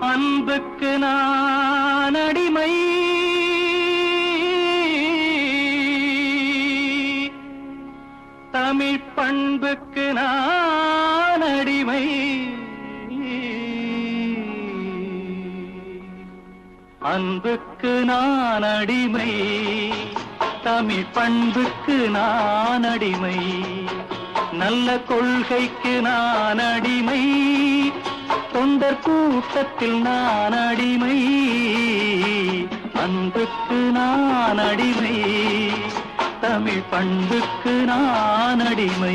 அன்புக்கு நான் அடிமை தமிழ் பண்புக்கு நான் அடிமை அன்புக்கு நான் அடிமை தமிழ் பண்புக்கு நான் அடிமை நல்ல கொள்கைக்கு நான் அடிமை தொண்டர் கூட்டத்தில் நான் அடிமை அன்புக்கு நான் அடிமை தமிழ் பண்புக்கு நான் அடிமை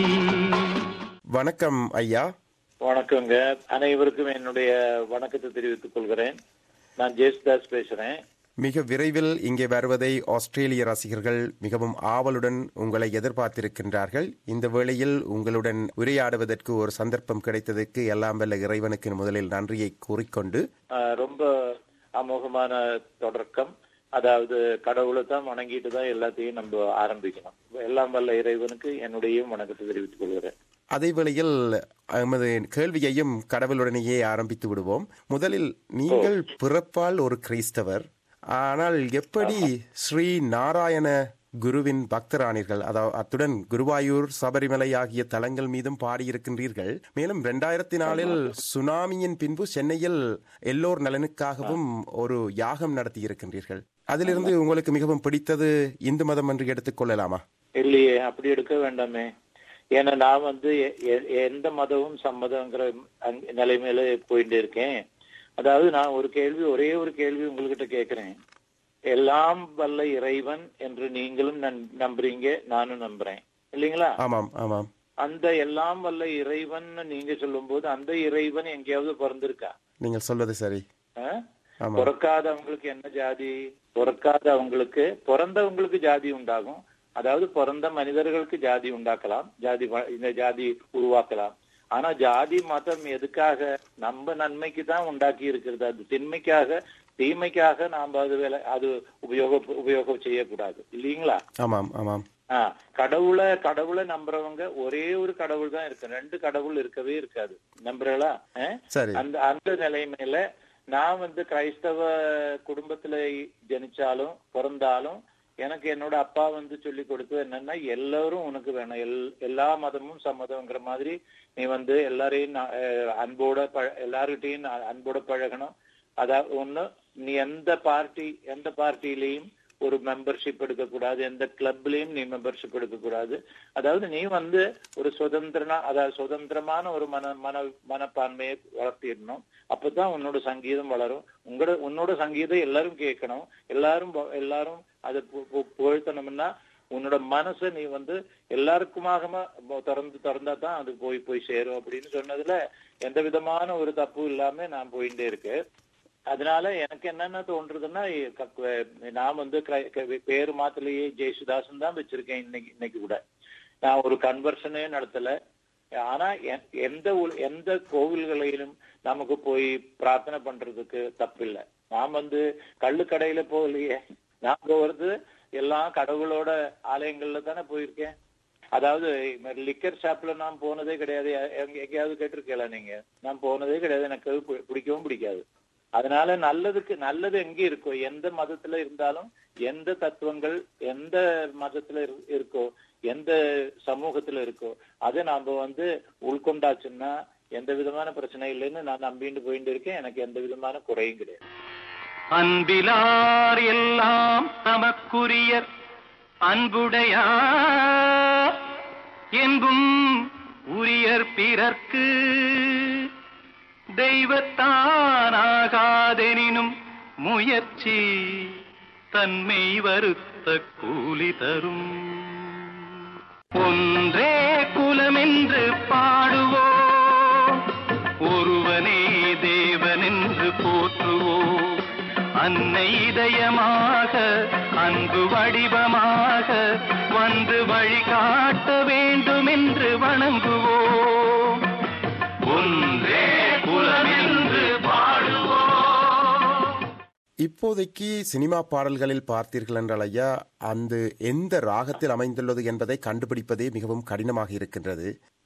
வணக்கம் ஐயா வணக்கங்க அனைவருக்கும் என்னுடைய வணக்கத்தை தெரிவித்துக் கொள்கிறேன் நான் ஜேசுதாஸ் பேசுறேன் மிக விரைவில் இங்கே வருவதை ஆஸ்திரேலிய ரசிகர்கள் மிகவும் ஆவலுடன் உங்களை எதிர்பார்த்திருக்கின்றார்கள் இந்த வேளையில் உங்களுடன் உரையாடுவதற்கு ஒரு சந்தர்ப்பம் கிடைத்ததற்கு எல்லாம் வல்ல இறைவனுக்கு முதலில் நன்றியை கூறிக்கொண்டு ஆஹ் ரொம்ப அமோகமான தொடக்கம் அதாவது கடவுளை தான் வணங்கிட்டு தான் எல்லாத்தையும் நம்ம ஆரம்பிக்கணும் எல்லாம் வல்ல இறைவனுக்கு என்னுடைய வணக்கத்தை தெரிவித்துக் கொள்கிறேன் அதே வேளையில் எமது கேள்வியையும் கடவுளுடனேயே ஆரம்பித்து விடுவோம் முதலில் நீங்கள் பிறப்பால் ஒரு கிறிஸ்தவர் ஆனால் எப்படி ஸ்ரீ நாராயண குருவின் பக்தரானீர்கள் அதாவது அத்துடன் குருவாயூர் சபரிமலை ஆகிய தலங்கள் மீதும் பாடியிருக்கின்றீர்கள் மேலும் இரண்டாயிரத்தி நாலில் சுனாமியின் பின்பு சென்னையில் எல்லோர் நலனுக்காகவும் ஒரு யாகம் நடத்தி இருக்கின்றீர்கள் அதிலிருந்து உங்களுக்கு மிகவும் பிடித்தது இந்து மதம் என்று எடுத்துக்கொள்ளலாமா இல்லையே அப்படி எடுக்க வேண்டாமே ஏன்னா நான் வந்து எ- எ- எந்த மதமும் சம்மதங்கிற அங்க- நிலைமையில போயிட்டு இருக்கேன் அதாவது நான் ஒரு கேள்வி ஒரே ஒரு கேள்வி உங்ககிட்ட கேட்கிறேன் எல்லாம் வல்ல இறைவன் என்று நீங்களும் நன்- நம்புறீங்க நானும் நம்புறேன் இல்லைங்களா ஆமாம் ஆமாம் அந்த எல்லாம் வல்ல இறைவன் நீங்க சொல்லும்போது அந்த இறைவன் எங்கேயாவது பிறந்திருக்கா நீங்கள் சொல்வது சரி ஆ? ஆமாம் பிறக்காதவங்களுக்கு என்ன ஜாதி பிறக்காதவங்களுக்கு பிறந்தவங்களுக்கு ஜாதி உண்டாகும் அதாவது பிறந்த மனிதர்களுக்கு ஜாதி உண்டாக்கலாம் ஜாதி வ- இந்த ஜாதி உருவாக்கலாம் ஆனா ஜாதி மதம் எதுக்காக நம்ம நன்மைக்கு தான் உண்டாக்கி இருக்கிறது அது திண்மைக்காக தீமைக்காக நாம் அது வேலை அது உபயோக உபயோகம் செய்யக்கூடாது இல்லைங்களா ஆமாம் ஆமாம் ஆ கடவுளை கடவுளை நம்புறவங்க ஒரே ஒரு கடவுள் தான் இருக்கு ரெண்டு கடவுள் இருக்கவே இருக்காது நம்புறீங்களா ஆ? சரி அந்த அந்த நிலைமையில நான் வந்து கிரைஸ்தவ குடும்பத்துல ஜனிச்சாலும் பிறந்தாலும் எனக்கு என்னோட அப்பா வந்து சொல்லி கொடுத்தது என்னன்னா எல்லாரும் உனக்கு வேணும் எல் எல்லா மதமும் சம்மதம்ங்கிற மாதிரி நீ வந்து எல்லாரையும் நா- அஹ் அன்போட பழ எல்லார்கிட்டையும் நா- அன்போட பழகணும் அதாவது ஒண்ணு நீ எந்த பார்ட்டி எந்த பார்ட்டிலையும் ஒரு மெம்பர்ஷிப் எடுக்கக்கூடாது எந்த கிளப்லயும் நீ மெம்பர்ஷிப் எடுக்கக்கூடாது அதாவது நீ வந்து ஒரு சுதந்திரனா அதாவது சுதந்திரமான ஒரு மன மன மனப்பான்மையை வளர்த்திடணும் அப்பதான் உன்னோட சங்கீதம் வளரும் உங்களோட உன்னோட சங்கீதம் எல்லாரும் கேட்கணும் எல்லாரும் ப- எல்லாரும் அதை பு- பு- புகழ்த்தணும்னா உன்னோட மனசை நீ வந்து எல்லாருக்குமாக ம- திறந்து திறந்தா தான் அது போய் போய் சேரும் அப்படின்னு சொன்னதுல எந்த விதமான ஒரு தப்பு இல்லாம நான் போயிட்டே இருக்கேன் அதனால எனக்கு என்னென்ன தோன்றதுன்னா க- க- நான் வந்து கிரை- க- பேரு மாத்திலேயே ஜெயசுதாசன் தான் வச்சிருக்கேன் இன்னைக்கு இன்னைக்கு கூட நான் ஒரு கன்வர்ஷனே நடத்தல ஆனா எ- எந்த ஊ- எந்த கோவில்களிலும் நமக்கு போய் பிரார்த்தனை பண்றதுக்கு தப்பில்லை நான் வந்து கள்ளுக்கடையில போகலையே நான் போறது எல்லாம் கடவுளோட ஆலயங்கள்ல தானே போயிருக்கேன் அதாவது லிக்கர் ஷாப்ல நான் போனதே கிடையாது எங்க- எங்கேயாவது கேட்டிருக்கல நீங்க நான் போனதே கிடையாது எனக்கு அது பி- பிடிக்கவும் பிடிக்காது அதனால நல்லதுக்கு நல்லது எங்க இருக்கோ எந்த மதத்துல இருந்தாலும் எந்த தத்துவங்கள் எந்த மதத்துல இரு- இருக்கோ எந்த சமூகத்துல இருக்கோ அதை நாம வந்து உள்கொண்டாச்சுன்னா எந்த விதமான பிரச்சனை இல்லைன்னு நான் நம்பிட்டு போயிட்டு இருக்கேன் எனக்கு எந்த விதமான குறையும் கிடையாது அன்பிலார் எல்லாம் தமக்குரியர் அன்புடையார் என்பும் உரியர் பிறர்க்கு தெய்வத்தானாகாதெனினும் முயற்சி தன்மை வருத்த கூலி தரும் ஒன்றே குலமென்று பாடுவோம் ஒருவனே தேவனென்று போற்றுவோம் அன்னை இதயமாக அன்பு வடிவமாக வந்து வழிகாட்ட வேண்டுமென்று வணங்குவோம் ஒன்றே குலமென்று பாடுவோம் இப்போதைக்கு சினிமா பாடல்களில் பார்த்தீர்கள் என்றால் ஐயா அந்த எந்த ராகத்தில் அமைந்துள்ளது என்பதை கண்டுபிடிப்பதே மிகவும் கடினமாக இருக்கின்றது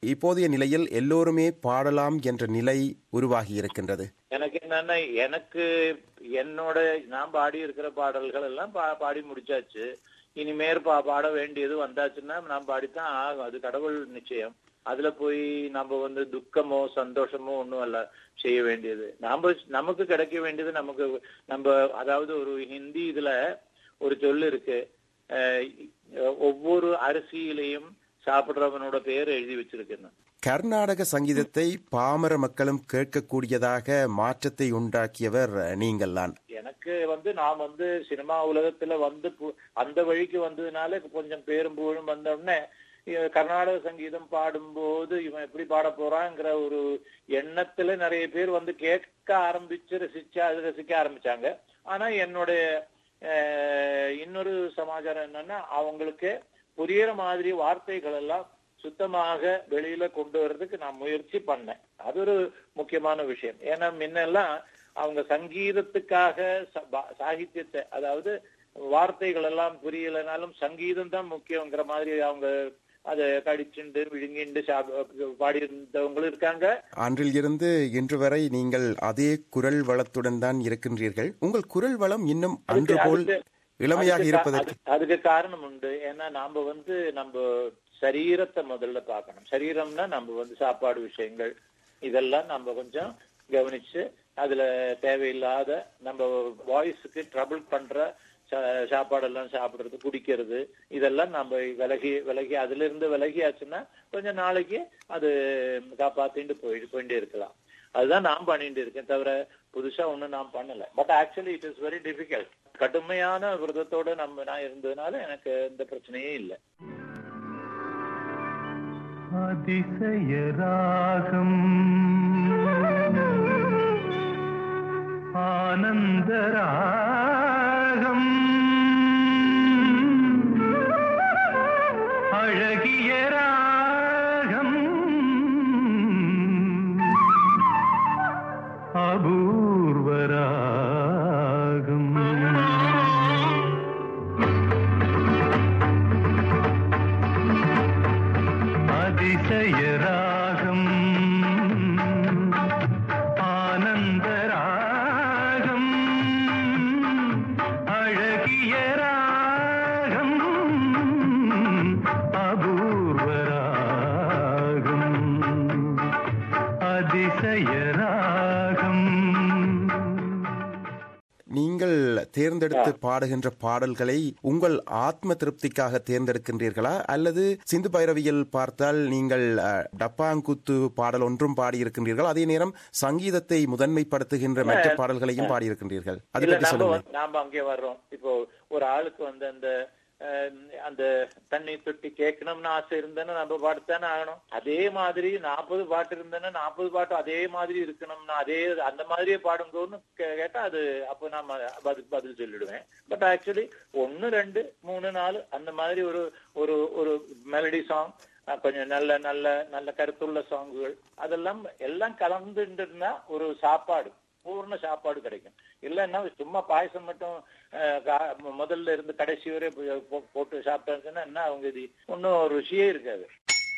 இப்போதைய நிலையில் எல்லோருமே பாடலாம் என்ற நிலை உருவாகி இருக்கின்றது எனக்கு என்னன்னா எனக்கு என்னோட நான் பாடி இருக்கிற பாடல்கள் எல்லாம் பா- பாடி முடிச்சாச்சு இனிமேல் பா பாட வேண்டியது வந்தாச்சுன்னா நான் பாடித்தான் ஆகும் அது கடவுள் நிச்சயம் அதுல போய் நம்ம வந்து துக்கமோ சந்தோஷமோ ஒண்ணும் அல்ல செய்ய வேண்டியது நாம நமக்கு கிடைக்க வேண்டியது நமக்கு நம்ம அதாவது ஒரு ஹிந்தி இதுல ஒரு சொல்லு இருக்கு அஹ் ஒவ்வொரு அரிசியிலையும் சாப்பிடுறவனோட பேர் எழுதி வச்சிருக்குன்னு கர்நாடக சங்கீதத்தை பாமர மக்களும் கேட்கக்கூடியதாக மாற்றத்தை உண்டாக்கியவர் நீங்கள்தான் எனக்கு வந்து நான் வந்து சினிமா உலகத்துல வந்து பு- அந்த வழிக்கு வந்ததுனால கொஞ்சம் பேரும் புகழும் வந்த உடனே இ- கர்நாடக சங்கீதம் பாடும்போது இவன் எப்படி பாட போறாங்கிற ஒரு எண்ணத்துல நிறைய பேர் வந்து கேட்க ஆரம்பிச்சு ரசிச்சு அது ரசிக்க ஆரம்பிச்சாங்க ஆனா என்னுடைய அஹ், இன்னொரு சமாச்சாரம் என்னன்னா அவங்களுக்கு புரியுற மாதிரி வார்த்தைகள் எல்லாம் சுத்தமாக வெளியில கொண்டு வர்றதுக்கு நான் முயற்சி பண்ணேன் அது ஒரு முக்கியமான விஷயம் ஏன்னா முன்னெல்லாம் அவங்க சங்கீதத்துக்காக ச- பா- சாகித்யத்தை அதாவது வார்த்தைகள் எல்லாம் புரியலைனாலும் சங்கீதம் தான் முக்கியங்கிற மாதிரி அவங்க அதை கடிச்சுண்டு விழுங்கிண்டு பாடி இருந்தவங்களும் இருக்காங்க அன்றில் இருந்து இன்று வரை நீங்கள் அதே குரல் வளத்துடன் தான் இருக்கின்றீர்கள் உங்கள் குரல் வளம் இன்னும் அன்று போல் அதுக்கு- இளமையாக அதுக்கு கா- இருப்பதற்கு அது- அதுக்கு காரணம் உண்டு ஏன்னா நாம வந்து நம்ம சரீரத்தை முதல்ல பார்க்கணும் சரீரம்னா நம்ம வந்து சாப்பாடு விஷயங்கள் இதெல்லாம் நம்ம கொஞ்சம் கவனிச்சு அதுல தேவையில்லாத நம்ம வாய்ஸுக்கு ட்ரபிள் பண்ற சா- சாப்பாடெல்லாம் சாப்பிடுறது குடிக்கிறது இதெல்லாம் நம்ம விலகி விலகி அதுல இருந்து விலகியாச்சுன்னா கொஞ்சம் நாளைக்கு அது காப்பாத்திட்டு போயிட்டு போயிட்டே இருக்கலாம் அதுதான் நான் பண்ணிட்டு இருக்கேன் தவிர புதுசா ஒண்ணும் நான் பண்ணல but actually it is very difficult கடுமையான விரதத்தோட நம்ம நான் இருந்ததுனால எனக்கு எந்த பிரச்சனையே இல்லை அதிசயராகம் ஆனந்தராகம் அழகிய ராகம் அபூர்வராகம் அதிசயராகம் ஆனந்தராகம் அழகிய ராகம் அபூர்வராகம் அதிசயராகம் நீங்கள் தேர்ந்தெடுத்து பாடுகின்ற பாடல்களை உங்கள் ஆத்ம திருப்திக்காக தேர்ந்தெடுக்கின்றீர்களா அல்லது சிந்து பைரவியில் பார்த்தால் நீங்கள் அஹ், டப்பாங்குத்து பாடல் ஒன்றும் பாடியிருக்கின்றீர்கள் அதே நேரம் சங்கீதத்தை முதன்மைப்படுத்துகின்ற மற்ற பாடல்களையும் பாடியிருக்கின்றீர்கள் அதை இல்ல பற்றி நாம சொல்லுங்கள் வந்து- நாம அங்கே வர்றோம் இப்போ ஒரு ஆளுக்கு வந்து அந்த அஹ், அந்த தண்ணி தொட்டி கேட்கணும்னு ஆசை இருந்தேன்னா நம்ம பாட்டுத்தானே ஆகணும் அதே மாதிரி நாற்பது பாட்டு இருந்தேன்னா நாற்பது பாட்டு அதே மாதிரி இருக்கணும்னா அதே அந்த மாதிரியே பாடுங்கன்னு கே- கேட்டா அது அப்போ நான் ம- பதில் பதில் சொல்லிடுவேன் பட் ஆக்சுவலி ஒன்னு ரெண்டு மூணு நாலு அந்த மாதிரி ஒரு ஒரு ஒரு மெலடி சாங் கொஞ்சம் நல்ல நல்ல நல்ல கருத்துள்ள சாங்குகள் அதெல்லாம் எல்லாம் கலந்துட்டுனா ஒரு சாப்பாடு பூர்ண சாப்பாடு கிடைக்கும் இல்லைன்னா சும்மா பாயசம் மட்டும் அஹ், கா- முதல்ல இருந்து கடைசி வரை போ- போ- போட்டு சாப்பிட்டாங்கன்னா என்ன அவங்க இது ஒன்றும் ருசியே இருக்காது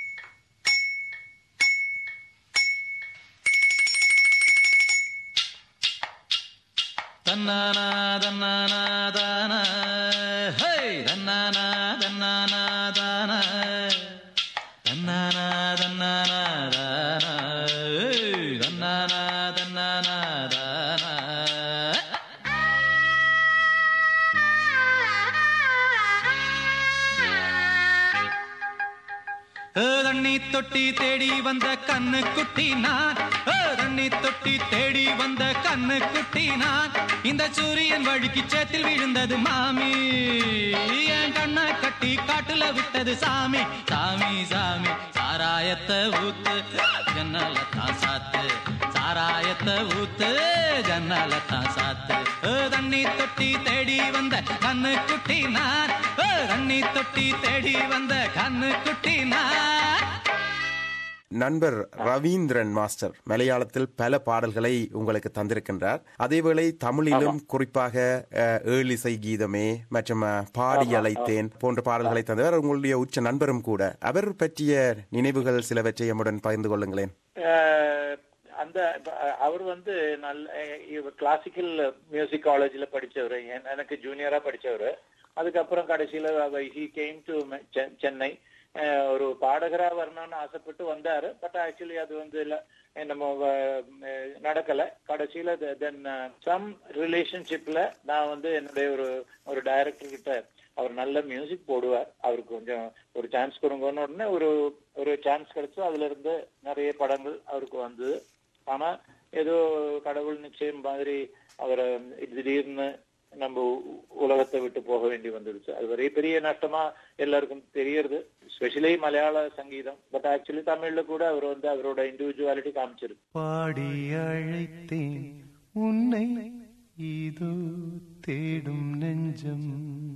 தன்னானா தன்னானா தானா ஹே தன்னானா தன்னானா தானா தன்னானா தன்னானா தானா ஏய், தன்னானா தன்னானா தானா ஏ, தண்ணி தொட்டி தேடி வந்த கண்ணு குட்டி நான் ஏ, தண்ணி தொட்டி தேடி வந்த கண்ணு குட்டி நான் இந்த சூரியன் வழுக்கி சேத்தில் விழுந்தது மாமி என் கண்ணை கட்டி காட்டுல விட்டது சாமி சாமி சாமி சாராயத்தை ஊத்து ஜன்னல தான் சாத்து சாராயத்தை ஊத்து ஜன்னல தான் சாத்து ஏ, தண்ணி தொட்டி தேடி வந்த கண்ணு குட்டி நான் ஏ, தண்ணி தொட்டி தேடி வந்த கண்ணு குட்டி நான் நண்பர் ரவீந்திரன் மாஸ்டர் மலையாளத்தில் பல பாடல்களை உங்களுக்கு தந்திருக்கின்றார் அதேவேளை தமிழிலும் குறிப்பாக அஹ், ஏழிசை கீதமே மற்றும் அஹ், பாடி அழைத்தேன் போன்ற பாடல்களை தந்தவர் உங்களுடைய உச்ச நண்பரும் கூட அவர் பற்றிய நினைவுகள் சிலவற்றை எம்முடன் பகிர்ந்து கொள்ளுங்களேன் அஹ் அந்த அஹ் அவர் வந்து நல்ல கிளாசிக்கல் மியூசிக் காலேஜ்ல படிச்சவர் என்- எனக்கு ஜூனியரா படிச்சவர் அதுக்கப்புறம் கடைசியில ஹி கேம் டு சென்னை அஹ் ஒரு பாடகரா வரணும்னு ஆசைப்பட்டு வந்தாரு பட் ஆக்சுவலி அது வந்து இல்ல நம்ம அஹ், நடக்கல கடைசியில தென் சம் ரிலேஷன்ஷிப்ல நான் வந்து என்னுடைய ஒரு ஒரு டைரக்டர் கிட்ட அவர் நல்ல மியூசிக் போடுவார் அவருக்கு கொஞ்சம் ஒரு சான்ஸ் கொடுங்கன்னு உடனே ஒரு ஒரு சான்ஸ் கிடைச்சு அதுல இருந்து நிறைய படங்கள் அவருக்கு வந்தது ஆனா ஏதோ கடவுள் நிச்சயம் மாதிரி அவரை திடீர்னு நம்ம உ- உலகத்தை விட்டு போக வேண்டி வந்துடுச்சு அது பெரிய பெரிய நஷ்டமா எல்லாருக்கும் தெரியறது ஸ்பெஷலி மலையாள சங்கீதம் பட் ஆக்சுவலி தமிழ்ல கூட அவர் வந்து அவரோட இண்டிவிஜுவாலிட்டி காமிச்சிருக்கு பாடி அழைத்தேன் உன்னை இதோ தேடும் நெஞ்சம்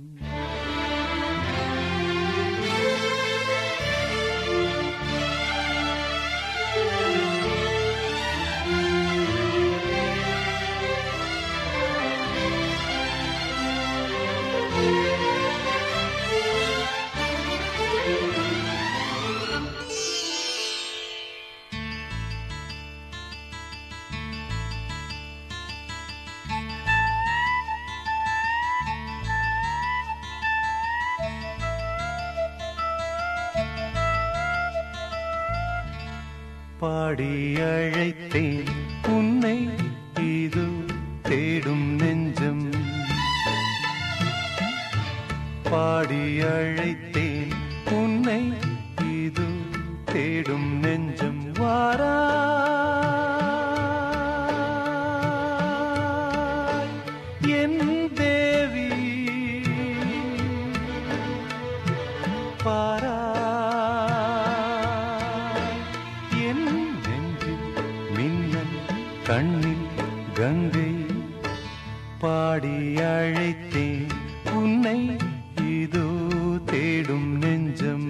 பாடி அழைத்தேன் உன்னை இதோ தேடும் நெஞ்சம் பாடி அழைத்தேன் உன்னை இதோ தேடும் நெஞ்சம் வாரா என் தேவி பாராய் என் நெஞ்சில் மின்னல் கண்ணில் கங்கை பாடி அழைத்தேன் உன்னை இதோ தேடும் நெஞ்சம்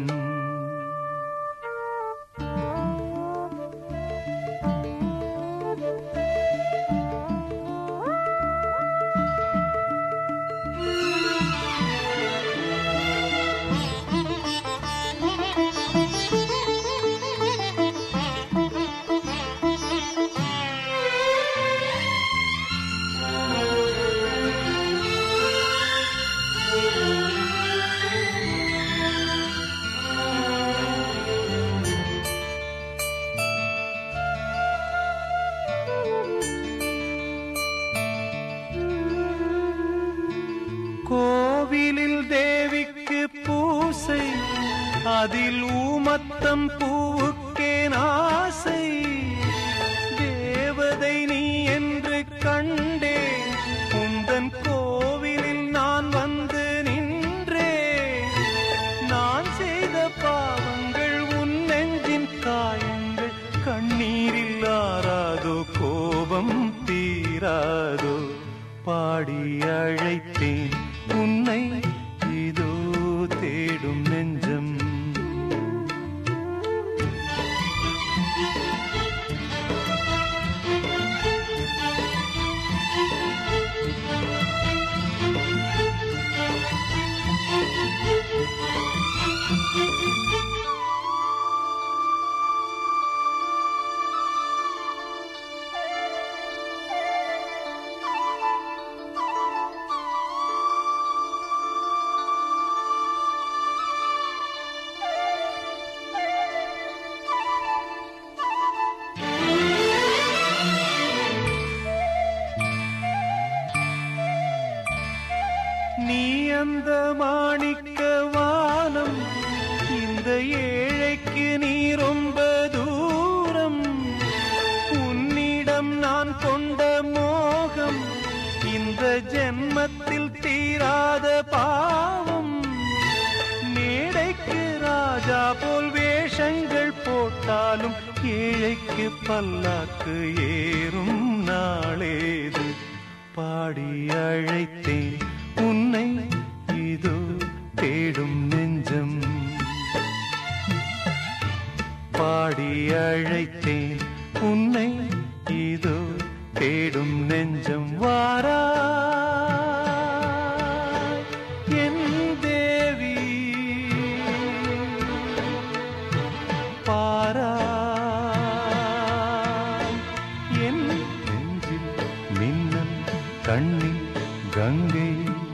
கோவிலில் தேவிக்கு பூசை அதில் ஊமத்தம் பூவுக்கேன் ஆசை தேவதை நீ என்று கண்டேன் உந்தன் கோவிலில் நான் வந்து நின்றேன் நான் செய்த பாவங்கள் உன் நெஞ்சின் காயங்கள் கண்ணீரில் ஆறாதோ கோபம் தீராதோ பாடி அழைத்தேன் உன்னை இதோ தேடும் நெஞ்சம் நீ அந்த மாணிக்க வானம் இந்த ஏழைக்கு நீ ரொம்ப தூரம் உன்னிடம் நான் கொண்ட மோகம் இந்த ஜென்மத்தில் தீராத பாவம் மேடைக்கு ராஜா போல் வேஷங்கள் போட்டாலும் ஏழைக்கு பல்லாக்கு ஏறும் நாளேது பாடி அழைத்தேன் உன்னை இதோ தேடும் நெஞ்சம் பாடி தேடும் நெஞ்சம் வாரா என் தேவி பாரா என் நெஞ்சில் மின்னல் கண்ணில் கங்கை